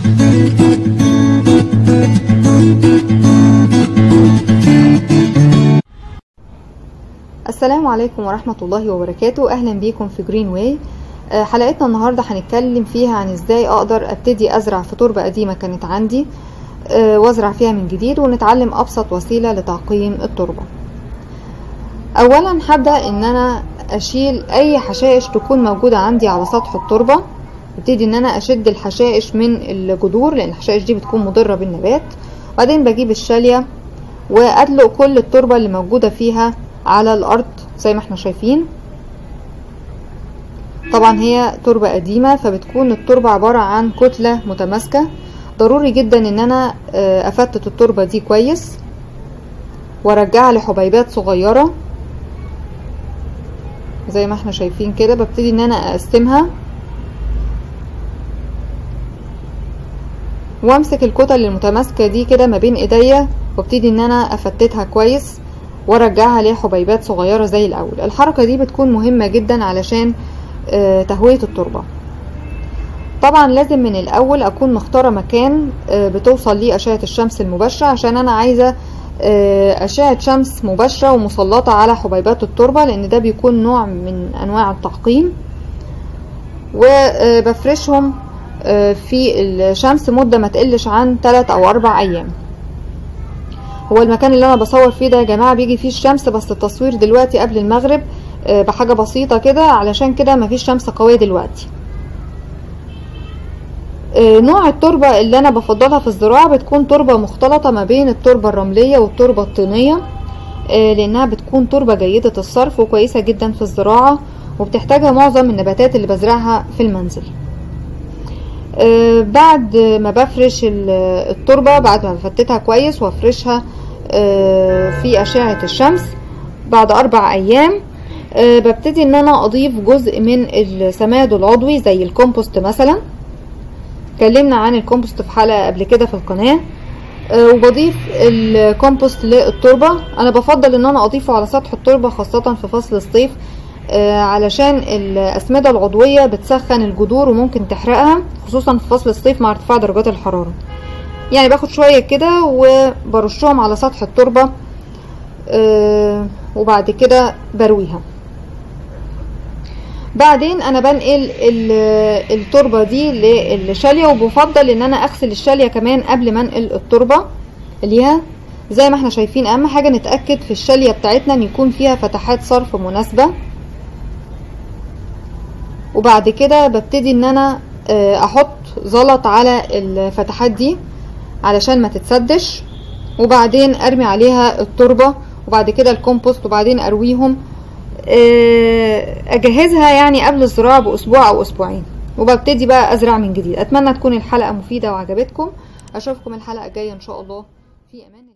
السلام عليكم ورحمة الله وبركاته أهلا بيكم في جرين واي حلقتنا النهاردة هنتكلم فيها عن ازاي اقدر ابتدي ازرع في تربة قديمة كانت عندي آه، وازرع فيها من جديد ونتعلم ابسط وسيلة لتعقيم التربة اولا هبدأ ان انا اشيل اي حشائش تكون موجودة عندي على سطح التربة ابتدي ان انا اشد الحشائش من الجذور لان الحشائش دي بتكون مضرة بالنبات وبعدين بجيب الشالية وادلق كل التربة اللي موجودة فيها على الارض زي ما احنا شايفين طبعا هي تربة قديمة فبتكون التربة عبارة عن كتلة متماسكة ضروري جدا ان انا افتت التربة دي كويس وارجعها لحبيبات صغيرة زي ما احنا شايفين كده ببتدي ان انا اقسمها وامسك الكتل المتماسكة دي كده ما بين ايديا وابتدي ان انا افتتها كويس وارجعها لحبيبات صغيرة زي الاول الحركة دي بتكون مهمة جدا علشان تهوية التربة طبعا لازم من الاول اكون مختارة مكان بتوصل ليه اشعة الشمس المباشرة عشان انا عايزة اشعة شمس مباشرة ومسلطة على حبيبات التربة لان ده بيكون نوع من انواع التعقيم وبفرشهم في الشمس مدة ما تقلش عن 3 او 4 ايام هو المكان اللي انا بصور فيه ده يا جماعة بيجي فيه الشمس بس التصوير دلوقتي قبل المغرب بحاجة بسيطة كده علشان كده مفيش شمس قوية دلوقتي نوع التربة اللي انا بفضلها في الزراعة بتكون تربة مختلطة ما بين التربة الرملية والتربة الطينية لانها بتكون تربة جيدة الصرف وكويسة جدا في الزراعة وبتحتاجها معظم النباتات اللي بزرعها في المنزل بعد ما بفرش التربة بعد ما بفتتها كويس وافرشها في اشعة الشمس بعد اربع ايام أه ببتدي ان انا اضيف جزء من السماد العضوي زي الكومبوست مثلا اتكلمنا عن الكومبوست في حلقة قبل كده في القناة أه وبضيف الكومبوست للتربة انا بفضل ان انا اضيفه على سطح التربة خاصة في فصل الصيف أه علشان الاسمدة العضوية بتسخن الجذور وممكن تحرقها خصوصا في فصل الصيف مع ارتفاع درجات الحرارة يعني باخد شوية كده وبرشهم على سطح التربة وبعد كده برويها بعدين انا بنقل التربة دي للشالية وبفضل ان انا اغسل الشالية كمان قبل ما انقل التربة ليها زي ما احنا شايفين اهم حاجة نتأكد في الشالية بتاعتنا ان يكون فيها فتحات صرف مناسبة وبعد كده ببتدي ان انا احط زلط على الفتحات دي علشان ما تتسدش وبعدين ارمي عليها التربة وبعد كده الكومبوست وبعدين ارويهم اجهزها يعني قبل الزراعة باسبوع او اسبوعين وببتدي بقى ازرع من جديد اتمنى تكون الحلقة مفيدة وعجبتكم اشوفكم الحلقة الجاية ان شاء الله في امان